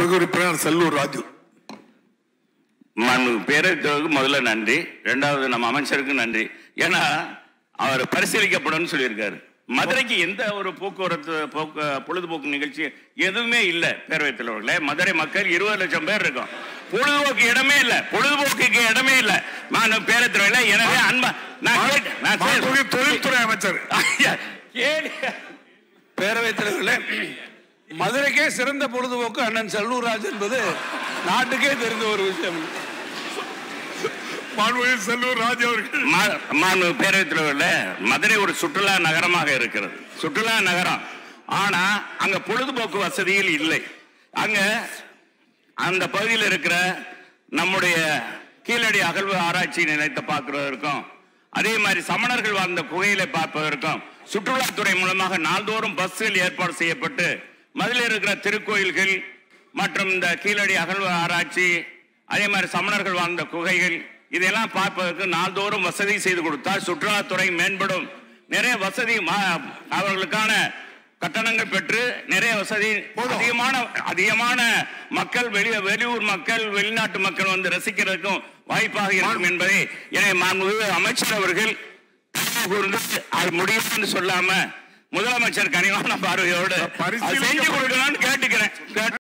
மாண்புமிகு உறுப்பினர் செல்லூர் ராஜு மனு பேரவைக்கு முதல்ல நன்றி ரெண்டாவது நம்ம அமைச்சருக்கு நன்றி ஏன்னா அவர் பரிசீலிக்கப்படும் சொல்லியிருக்காரு மதுரைக்கு எந்த ஒரு போக்குவரத்து போக்கு பொழுதுபோக்கு நிகழ்ச்சி எதுவுமே இல்லை பேரவைத் தலைவர்களே மதுரை மக்கள் இருபது லட்சம் பேர் இருக்கும் பொழுதுபோக்கு இடமே இல்லை பொழுதுபோக்குக்கு இடமே இல்லை நான் பேரவைத் தலைவர்களே எனவே அன்பா நான் கேட்டேன் நான் மாண்புமிகு கேட்டேன். தொழில்துறை அமைச்சர் ஐயா, கேளு. பேரவைத் தலைவர்களே மதுரைக்கே சிறந்த பொழுதுபோக்கு அண்ணன் செல்லூர் ராஜ் என்பது நாட்டுக்கே தெரிந்த ஒரு விஷயம் மாண்புமிகு செல்லூர் ராஜு அவர்கள் மா- மாண்பு பேரவைத் தலைவர்களே மதுரை ஒரு சுற்றுலா நகரமாக இருக்கிறது சுற்றுலா நகரம் ஆனா அங்க பொழுதுபோக்கு வசதிகள் இல்லை அங்க அந்த பகுதியில் இருக்கிற நம்முடைய கீழடி அகழ்வு ஆராய்ச்சி நிலையத்தை பார்க்கிறதற்கும் அதே மாதிரி சமணர்கள் வாழ்ந்த குகையில பார்ப்பதற்கும் சுற்றுலாத்துறை மூலமாக நாள்தோறும் பஸ்கள் ஏற்பாடு செய்யப்பட்டு மதுரையில் இருக்கிற திருக்கோயில்கள் மற்றும் இந்த கீழடி அகழ்வு ஆராய்ச்சி அதே மாதிரி சமணர்கள் வாழ்ந்த குகைகள் இதெல்லாம் பார்ப்பதற்கு நாள்தோறும் வசதி செய்து கொடுத்தால் சுற்றுலாத்துறை மேம்படும் நிறைய வசதி மா- அவர்களுக்கான கட்டணங்கள் பெற்று நிறைய வசதி அதிகமான அதிகமான மக்கள் வெளி வெளியூர் மக்கள் வெளிநாட்டு மக்கள் வந்து ரசிக்கிறதுக்கும் வாய்ப்பாக இருக்கும் என்பதை எனவே மாண்புமிகு அமைச்சர் அவர்கள் கூர்ந்து அது முடியும்னு சொல்லாம முதலமைச்சர் கனிவான பார்வையோடு அதை செஞ்சு கொடுக்கணும்னு கேட்டுக்கிறேன் கேட்டு